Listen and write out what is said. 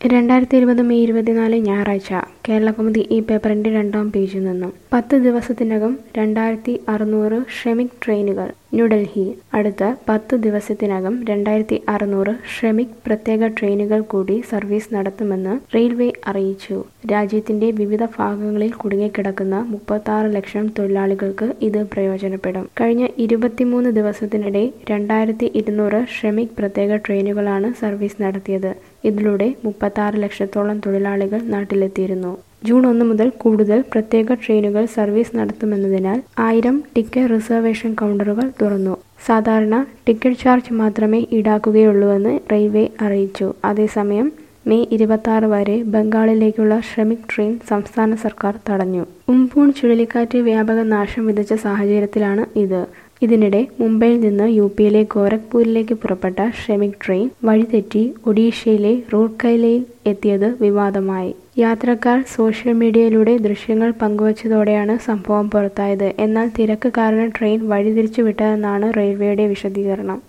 രണ്ടായിരത്തി ഇരുപത് മെയ് ഇരുപത്തിനാല് ഞായറാഴ്ച കേരളകൗമുദി ഈ പേപ്പറിന്റെ രണ്ടാം പേജിൽ നിന്നും പത്ത് ദിവസത്തിനകം രണ്ടായിരത്തി അറുന്നൂറ് ശ്രമിക് ട്രെയിനുകൾ ന്യൂഡൽഹി അടുത്ത പത്ത് ദിവസത്തിനകം രണ്ടായിരത്തി അറുന്നൂറ് ശ്രമിക് പ്രത്യേക ട്രെയിനുകൾ കൂടി സർവീസ് നടത്തുമെന്ന് റെയിൽവേ അറിയിച്ചു രാജ്യത്തിന്റെ വിവിധ ഭാഗങ്ങളിൽ കുടുങ്ങിക്കിടക്കുന്ന മുപ്പത്താറ് ലക്ഷം തൊഴിലാളികൾക്ക് ഇത് പ്രയോജനപ്പെടും കഴിഞ്ഞ ഇരുപത്തിമൂന്ന് ദിവസത്തിനിടെ രണ്ടായിരത്തി ഇരുന്നൂറ് ശ്രമിക് പ്രത്യേക ട്രെയിനുകളാണ് സർവീസ് നടത്തിയത് ഇതിലൂടെ മുപ്പത്താറ് ലക്ഷത്തോളം തൊഴിലാളികൾ നാട്ടിലെത്തിയിരുന്നു ജൂൺ ഒന്ന് മുതൽ കൂടുതൽ പ്രത്യേക ട്രെയിനുകൾ സർവീസ് നടത്തുമെന്നതിനാൽ ആയിരം ടിക്കറ്റ് റിസർവേഷൻ കൗണ്ടറുകൾ തുറന്നു സാധാരണ ടിക്കറ്റ് ചാർജ് മാത്രമേ ഈടാക്കുകയുള്ളൂവെന്ന് റെയിൽവേ അറിയിച്ചു അതേസമയം മെയ് ഇരുപത്തി വരെ ബംഗാളിലേക്കുള്ള ശ്രമിക് ട്രെയിൻ സംസ്ഥാന സർക്കാർ തടഞ്ഞു ഉംപൂൺ ചുഴലിക്കാറ്റ് വ്യാപക നാശം വിതച്ച സാഹചര്യത്തിലാണ് ഇത് ഇതിനിടെ മുംബൈയിൽ നിന്ന് യു പിയിലെ ഗോരഖ്പൂരിലേക്ക് പുറപ്പെട്ട ശ്രമിക് ട്രെയിൻ വഴിതെറ്റി ഒഡീഷയിലെ റൂർക്കൈലയിൽ എത്തിയത് വിവാദമായി യാത്രക്കാർ സോഷ്യൽ മീഡിയയിലൂടെ ദൃശ്യങ്ങൾ പങ്കുവച്ചതോടെയാണ് സംഭവം പുറത്തായത് എന്നാൽ തിരക്ക് കാരണം ട്രെയിൻ വഴിതിരിച്ചു വിട്ടതെന്നാണ് റെയിൽവേയുടെ വിശദീകരണം